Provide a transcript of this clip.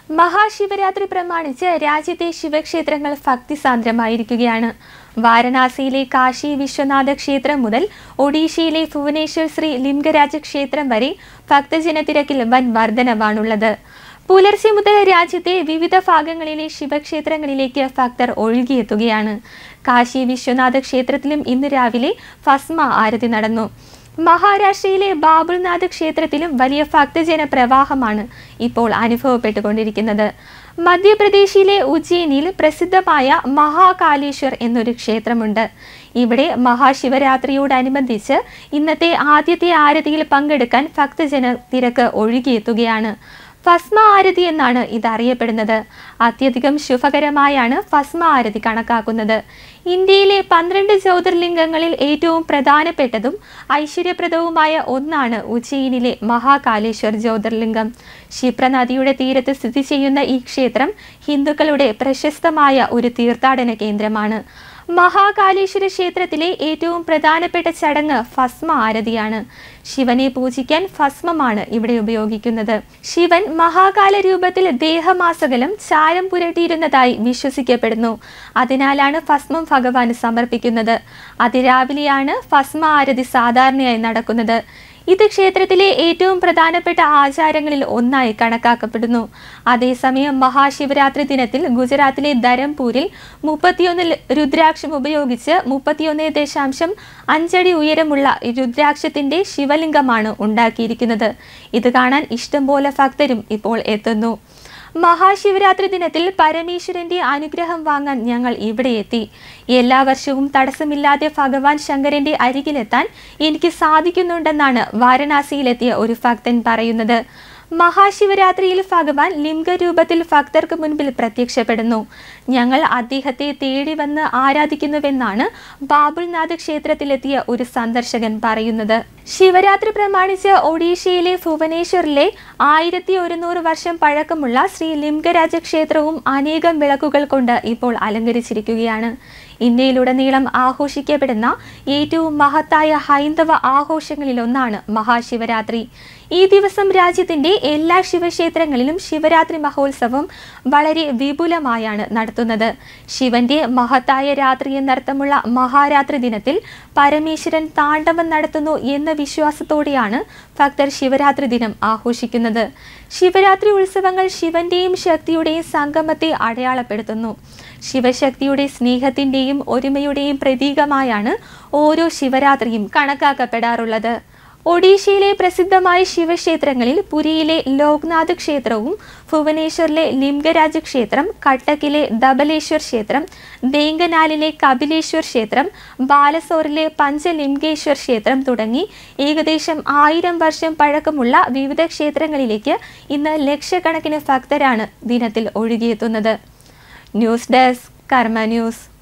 മഹാശിവരാത്രി പ്രമാണിച്ച് രാജ്യത്തെ ശിവക്ഷേത്രങ്ങൾ ഭക്തിസാന്ദ്രമായിരിക്കുകയാണ് വാരണാസിയിലെ കാശി വിശ്വനാഥ ക്ഷേത്രം മുതൽ ഒഡീഷയിലെ ഭുവനേശ്വർ ശ്രീ ലിംഗരാജ ക്ഷേത്രം വരെ ഭക്തജനത്തിരക്കിൽ വൻ വർധനവാണുള്ളത് പുലർച്ചെ മുതൽ രാജ്യത്തെ വിവിധ ഭാഗങ്ങളിലെ ശിവക്ഷേത്രങ്ങളിലേക്ക് ഭക്തർ ഒഴുകിയെത്തുകയാണ് കാശി വിശ്വനാഥ ക്ഷേത്രത്തിലും ഇന്ന് രാവിലെ ഭസ്മ ആരതി നടന്നു മഹാരാഷ്ട്രയിലെ ബാബുൾനാഥ് ക്ഷേത്രത്തിലും വലിയ ഭക്തജന പ്രവാഹമാണ് ഇപ്പോൾ അനുഭവപ്പെട്ടുകൊണ്ടിരിക്കുന്നത് മധ്യപ്രദേശിലെ ഉജ്ജയിനിയിൽ പ്രസിദ്ധമായ മഹാകാലേശ്വർ എന്നൊരു ക്ഷേത്രമുണ്ട് ഇവിടെ മഹാശിവരാത്രിയോടനുബന്ധിച്ച് ഇന്നത്തെ ആദ്യത്തെ ആരതിയിൽ പങ്കെടുക്കാൻ ഭക്തജന തിരക്ക് ഒഴുകിയെത്തുകയാണ് ഭസ്മ ആരതി എന്നാണ് ഇത് അറിയപ്പെടുന്നത് അത്യധികം ശുഭകരമായാണ് ഭസ്മ ആരതി കണക്കാക്കുന്നത് ഇന്ത്യയിലെ പന്ത്രണ്ട് ജ്യോതിർലിംഗങ്ങളിൽ ഏറ്റവും പ്രധാനപ്പെട്ടതും ഐശ്വര്യപ്രദവുമായ ഒന്നാണ് ഉജ്ജയിനിലെ മഹാകാലേശ്വർ ജ്യോതിർലിംഗം ക്ഷിപ്ര നദിയുടെ തീരത്ത് സ്ഥിതി ചെയ്യുന്ന ഈ ക്ഷേത്രം ഹിന്ദുക്കളുടെ പ്രശസ്തമായ ഒരു തീർത്ഥാടന കേന്ദ്രമാണ് മഹാകാലേശ്വര ക്ഷേത്രത്തിലെ ഏറ്റവും പ്രധാനപ്പെട്ട ചടങ്ങ് ഭസ്മ ആരതിയാണ് ശിവനെ പൂജിക്കാൻ ഭസ്മമാണ് ഇവിടെ ഉപയോഗിക്കുന്നത് ശിവൻ മഹാകാല രൂപത്തിൽ ദേഹമാസകലം ചാരം പുരട്ടിയിരുന്നതായി വിശ്വസിക്കപ്പെടുന്നു അതിനാലാണ് ഭസ്മം ഭഗവാന് സമർപ്പിക്കുന്നത് അതിരാവിലെയാണ് ഭസ്മ ആരതി സാധാരണയായി നടക്കുന്നത് ഇത് ക്ഷേത്രത്തിലെ ഏറ്റവും പ്രധാനപ്പെട്ട ആചാരങ്ങളിൽ ഒന്നായി കണക്കാക്കപ്പെടുന്നു അതേസമയം മഹാശിവരാത്രി ദിനത്തിൽ ഗുജറാത്തിലെ ധരംപൂരിൽ മുപ്പത്തിയൊന്ന് രുദ്രാക്ഷം ഉപയോഗിച്ച് മുപ്പത്തിയൊന്ന് ദശാംശം അഞ്ചടി ഉയരമുള്ള രുദ്രാക്ഷത്തിന്റെ ശിവലിംഗമാണ് ഉണ്ടാക്കിയിരിക്കുന്നത് ഇത് കാണാൻ ഇഷ്ടംപോലെ ഭക്തരും ഇപ്പോൾ എത്തുന്നു മഹാശിവരാത്രി ദിനത്തിൽ പരമേശ്വരന്റെ അനുഗ്രഹം വാങ്ങാൻ ഞങ്ങൾ ഇവിടെ എത്തി എല്ലാ വർഷവും തടസ്സമില്ലാതെ ഭഗവാൻ ശങ്കരന്റെ അരികിലെത്താൻ എനിക്ക് സാധിക്കുന്നുണ്ടെന്നാണ് വാരണാസിയിലെത്തിയ ഒരു ഭക്തൻ പറയുന്നത് മഹാശിവരാത്രിയിൽ ഭഗവാൻ ലിംഗരൂപത്തിൽ ഭക്തർക്ക് മുൻപിൽ പ്രത്യക്ഷപ്പെടുന്നു ഞങ്ങൾ അദ്ദേഹത്തെ തേടി വന്ന് ആരാധിക്കുന്നുവെന്നാണ് ബാബുൾനാഥ് ക്ഷേത്രത്തിലെത്തിയ ഒരു സന്ദർശകൻ പറയുന്നത് ശിവരാത്രി പ്രമാണിച്ച് ഒഡീഷയിലെ ഭുവനേശ്വറിലെ ആയിരത്തി ഒരുന്നൂറ് വർഷം പഴക്കമുള്ള ശ്രീ ലിംഗരാജ ക്ഷേത്രവും അനേകം വിളക്കുകൾ കൊണ്ട് ഇപ്പോൾ അലങ്കരിച്ചിരിക്കുകയാണ് ഇന്ത്യയിലുടനീളം ആഘോഷിക്കപ്പെടുന്ന ഏറ്റവും മഹത്തായ ഹൈന്ദവ ആഘോഷങ്ങളിലൊന്നാണ് മഹാശിവരാത്രി ഈ ദിവസം രാജ്യത്തിന്റെ എല്ലാ ശിവക്ഷേത്രങ്ങളിലും ശിവരാത്രി മഹോത്സവം വളരെ വിപുലമായാണ് നടത്തുന്നത് ശിവന്റെ മഹത്തായ രാത്രി എന്നർത്ഥമുള്ള മഹാരാത്രി ദിനത്തിൽ പരമേശ്വരൻ താണ്ഡവം നടത്തുന്നു എന്ന വിശ്വാസത്തോടെയാണ് ഭക്തർ ശിവരാത്രി ദിനം ആഘോഷിക്കുന്നത് ശിവരാത്രി ഉത്സവങ്ങൾ ശിവന്റെയും ശക്തിയുടെയും സംഗമത്തെ അടയാളപ്പെടുത്തുന്നു ശിവശക്തിയുടെ സ്നേഹത്തിന്റെയും ഒരുമയുടെയും പ്രതീകമായാണ് ഓരോ ശിവരാത്രിയും കണക്കാക്കപ്പെടാറുള്ളത് ഒഡീഷയിലെ പ്രസിദ്ധമായ ശിവക്ഷേത്രങ്ങളിൽ പുരിയിലെ ലോക്നാഥ് ക്ഷേത്രവും ഭുവനേശ്വറിലെ ലിംഗരാജ് ക്ഷേത്രം കട്ടക്കിലെ ദബലേശ്വർ ക്ഷേത്രം ദേങ്കനാലിലെ കപിലേശ്വർ ക്ഷേത്രം ബാലസോറിലെ പഞ്ചലിംഗേശ്വർ ക്ഷേത്രം തുടങ്ങി ഏകദേശം ആയിരം വർഷം പഴക്കമുള്ള വിവിധ ക്ഷേത്രങ്ങളിലേക്ക് ഇന്ന് ലക്ഷക്കണക്കിന് ഭക്തരാണ് ദിനത്തിൽ ഒഴുകിയെത്തുന്നത് ന്യൂസ് ഡെസ്ക് കർമ്മ ന്യൂസ്